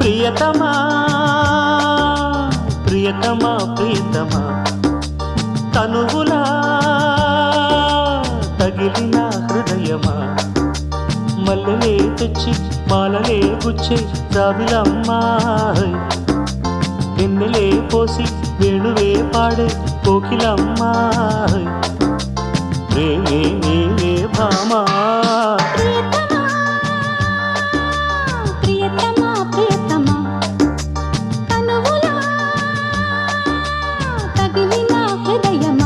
ప్రియతమా ప్రియతమా ప్రియతమా తనువులా తగిలిన హృదయమా మల్లెలే తెచ్చి మాలలే గుచ్చే రావిలమ్మా వెన్నెలే పోసి వేణువే పాడే కోకిలమ్మా ప్రేమే నీవే భామా ప్రియతమా ప్రియతమా ప్రియతమా కనువులా తగిలిన హృదయమా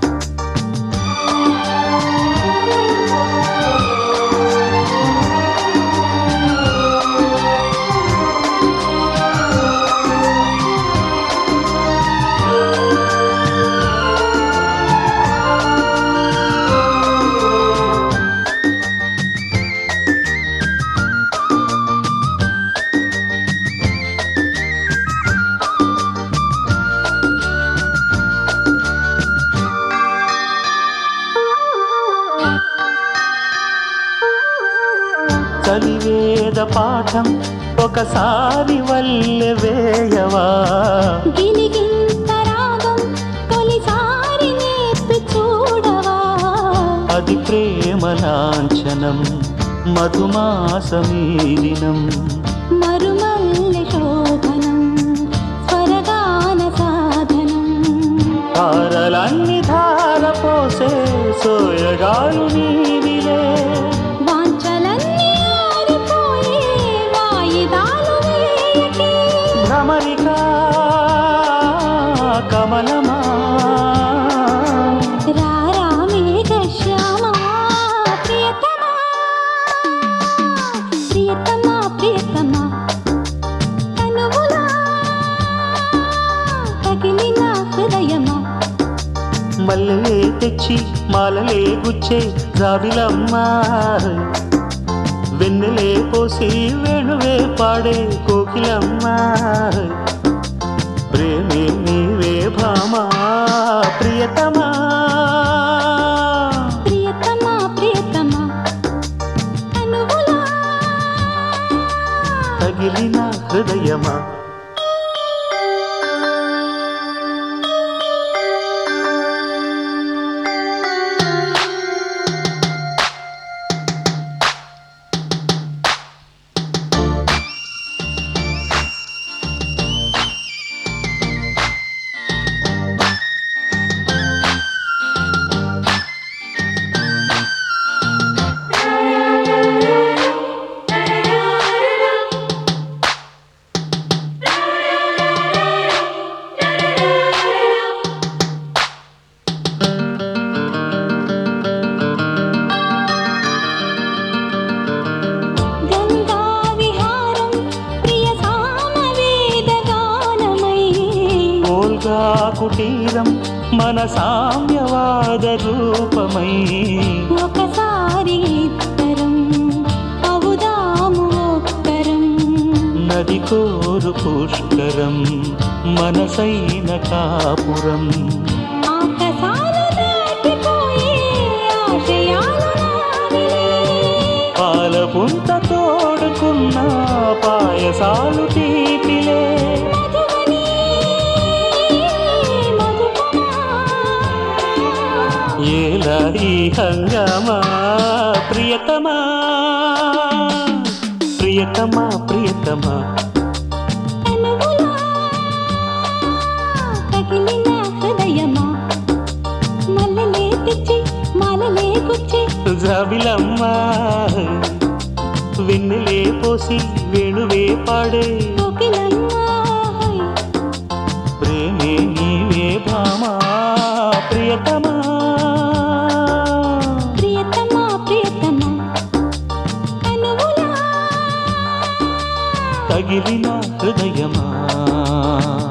చలివేద పాఠం ఒకసారి వల్లె వేయవా గిలిగింత రాగం తొలిసారి నేర్పి చూడవా అది ప్రేమ లాంఛనం మధుమాసమీదినం మరుమల్లె శోభనం స్వరగాన సాధనం తారలన్ని ధార పోసే సోయగాలు నీవిలే వాంఛలన్నీ ఆరిపోయే వాయిదాలు వేయకే భ్రమరికా కమలమా రారా మేఘశ్యామా ప్రియతమా ప్రియతమా ప్రియతమా కనువులా తగిలిన హృదయమా మల్లెలే తెచ్చి మాలలే గుచ్చే జాబిలమ్మా వెన్నెలే పోసి వేణువే పాడే కోకిలమ్మా ప్రేమే నీవే భామా ప్రియతమా ప్రియతమా ప్రియతమా కనువులా తగిలిన హృదయమా గంగా విహారం ప్రియ సామవేద గానమై ఓల్గా కుటీరం మన సామ్యవాద రూపమై ఒకసారి ఇద్దరం అవుదాము ఒక్కరం నది కోరు పుష్కరం మనసైన కాపురం ఆకాశాలు దాటిపోయే ఆశయాలు నావిలే పాల పుంత తోడుకున్న పాయసాలు తీపిలే మధువని మధుపమా ఏలా ఈ హంగామా ప్రియతమా ప్రియతమా ప్రియతమా కనువులా తగిలిన హృదయమా మల్లెలే తెచ్చి మాలలే గుచ్చి జాబిలమ్మా వెన్నెలే పోసి వేణువే పాడే కోకిలమ్మా ప్రేమే నీవే భామా ప్రియతమా ప్రియతమా ప్రియతమా కనువులా తగిలిన హృదయమా